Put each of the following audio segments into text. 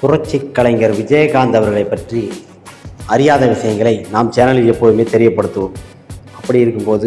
புரட்சி கலைஞர் விஜயகாந்த் அவர்களை பற்றி அறியாத விஷயங்களை நாம் சேனலில் எப்போதுமே தெரியப்படுத்துவோம் அப்படி இருக்கும்போது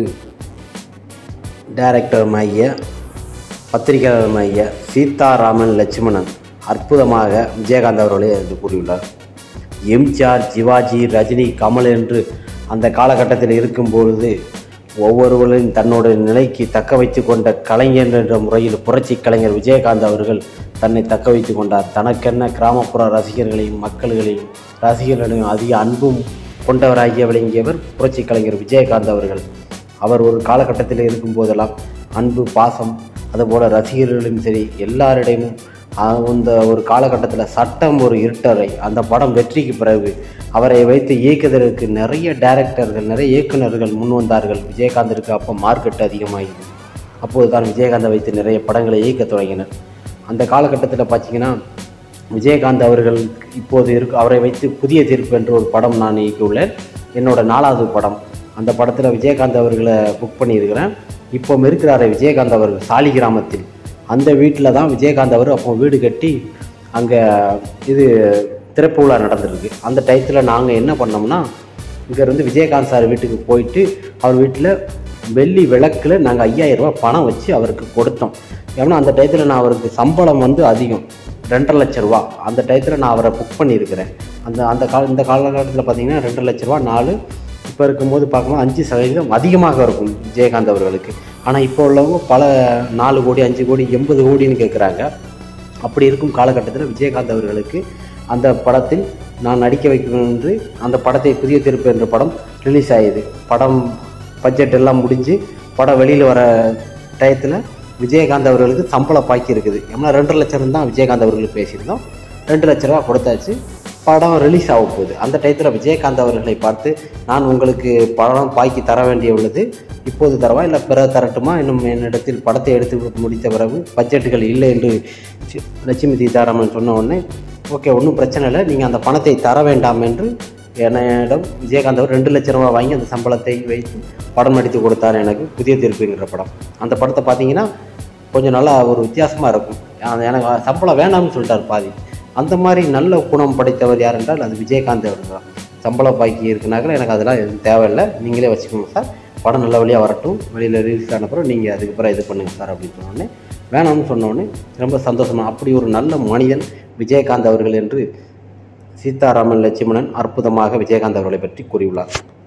டைரக்டர் மைய பத்திரிகையாளர் மைய சீதாராமன் லட்சுமணன் அற்புதமாக விஜயகாந்த் அவர்களே என்று கூறியுள்ளார் எம்ஜிஆர் சிவாஜி ரஜினி கமல் என்று அந்த காலகட்டத்தில் இருக்கும்பொழுது ஒவ்வொருவரின் தன்னோட நிலைக்கு தக்க வைத்து கொண்ட கலைஞர் என்ற முறையில் புரட்சி கலைஞர் விஜயகாந்த் அவர்கள் தன்னை தக்க வைத்து கொண்டார் தனக்கென்ன கிராமப்புற ரசிகர்களையும் மக்கள்களையும் ரசிகர்களையும் அதிக அன்பும் கொண்டவராகிய விளங்கியவர் புரட்சி கலைஞர் விஜயகாந்த் அவர்கள் அவர் ஒரு காலகட்டத்தில் இருக்கும்போதெல்லாம் அன்பு பாசம் அதுபோல் ரசிகர்களும் சரி எல்லாரிடையும் அந்த ஒரு காலகட்டத்தில் சட்டம் ஒரு இருட்டறை அந்த படம் வெற்றிக்கு பிறகு அவரை வைத்து இயக்குவதற்கு நிறைய டைரக்டர்கள் நிறைய இயக்குனர்கள் முன் வந்தார்கள் விஜயகாந்திற்கு அப்போ மார்க்கெட் அதிகமாகிது அப்போது தான் விஜயகாந்தை வைத்து நிறைய படங்களை இயக்கத் தொடங்கினர் அந்த காலகட்டத்தில் பார்த்தீங்கன்னா விஜயகாந்த் அவர்கள் இப்போது இருக்கு அவரை வைத்து புதிய தீர்ப்பு என்ற ஒரு படம் நான் இயக்கியுள்ளேன் என்னோட நாலாவது படம் அந்த படத்தில் விஜயகாந்த் அவர்களை புக் பண்ணியிருக்கிறேன் இப்போ இருக்கிறாரு விஜயகாந்த் அவர்கள் சாலி கிராமத்தில் அந்த வீட்டில் தான் விஜயகாந்த் அவர் அப்போ வீடு கட்டி அங்கே இது திறப்பு விழா நடந்திருக்கு அந்த டயத்தில் நாங்கள் என்ன பண்ணோம்னா இங்கேருந்து விஜயகாந்த் சார் வீட்டுக்கு போயிட்டு அவர் வீட்டில் வெள்ளி விளக்கில் நாங்கள் ஐயாயிரம் ரூபாய் பணம் வச்சு அவருக்கு கொடுத்தோம் ஏன்னா அந்த டயத்தில் நான் அவருக்கு சம்பளம் வந்து அதிகம் ரெண்டரை லட்ச ரூபா அந்த டயத்தில் நான் அவரை புக் பண்ணியிருக்கிறேன் அந்த அந்த கால இந்த காலகட்டத்தில் பார்த்தீங்கன்னா ரெண்டரை லட்ச ரூபா நாலு இப்போ இருக்கும்போது பார்க்கும்போது அஞ்சு சதவீதம் அதிகமாக இருக்கும் விஜயகாந்த் அவர்களுக்கு ஆனால் இப்போ உள்ளவங்க பல நாலு கோடி அஞ்சு கோடி எண்பது கோடின்னு கேட்குறாங்க அப்படி இருக்கும் காலகட்டத்தில் விஜயகாந்த் அவர்களுக்கு அந்த படத்தில் நான் நடிக்க வைக்கணும் என்று அந்த படத்தை புதிய திருப்பு என்ற படம் ரிலீஸ் ஆகியது படம் பட்ஜெட் எல்லாம் முடிஞ்சு படம் வெளியில் வர டயத்தில் விஜயகாந்த் அவர்களுக்கு சம்பளம் பாக்கி இருக்குது ஏன்னா ரெண்டு லட்சம் தான் விஜயகாந்த் அவர்களுக்கு பேசியிருந்தோம் ரெண்டு லட்ச ரூபா கொடுத்தாச்சு படம் ரிலீஸ் ஆக போகுது அந்த டயத்தில் விஜயகாந்த் அவர்களை பார்த்து நான் உங்களுக்கு படம் பாக்கி தர வேண்டிய உள்ளது இப்போது தரவா இல்லை பிற தரட்டுமா இன்னும் என்னிடத்தில் படத்தை எடுத்து முடித்த பிறகு பட்ஜெட்டுகள் இல்லை என்று சி- லட்சுமி சீதாராமன் சொன்ன உடனே ஓகே ஒன்றும் பிரச்சனை இல்லை நீங்கள் அந்த பணத்தை தர வேண்டாம் என்று என்னிடம் விஜயகாந்த் அவர் ரெண்டு லட்ச ரூபா வாங்கி அந்த சம்பளத்தை வைத்து படம் நடித்து கொடுத்தார் எனக்கு புதிய தீர்ப்புங்கிற படம் அந்த படத்தை பார்த்தீங்கன்னா கொஞ்சம் நல்லா ஒரு வித்தியாசமாக இருக்கும் அது எனக்கு சம்பளம் வேணாம்னு சொல்லிட்டார் பாதி அந்த மாதிரி நல்ல குணம் படைத்தவர் யார் என்றால் அது விஜயகாந்த் அவர் தான் சம்பள பாக்கி இருக்குனாக்கில் எனக்கு அதெல்லாம் எதுவும் தேவையில்லை நீங்களே வச்சுக்கோங்க சார் படம் நல்ல வழியாக வரட்டும் வெளியில் ரிலீஸ் ஆன பிறகு நீங்கள் அதுக்கப்புறம் இது பண்ணுங்கள் சார் அப்படின்னு சொன்னோடனே வேணாம்னு சொன்னோடனே ரொம்ப சந்தோஷமா அப்படி ஒரு நல்ல மனிதன் விஜயகாந்த் அவர்கள் என்று சீதாராமன் லட்சுமணன் அற்புதமாக விஜயகாந்த் அவர்களை பற்றி கூறியுள்ளார்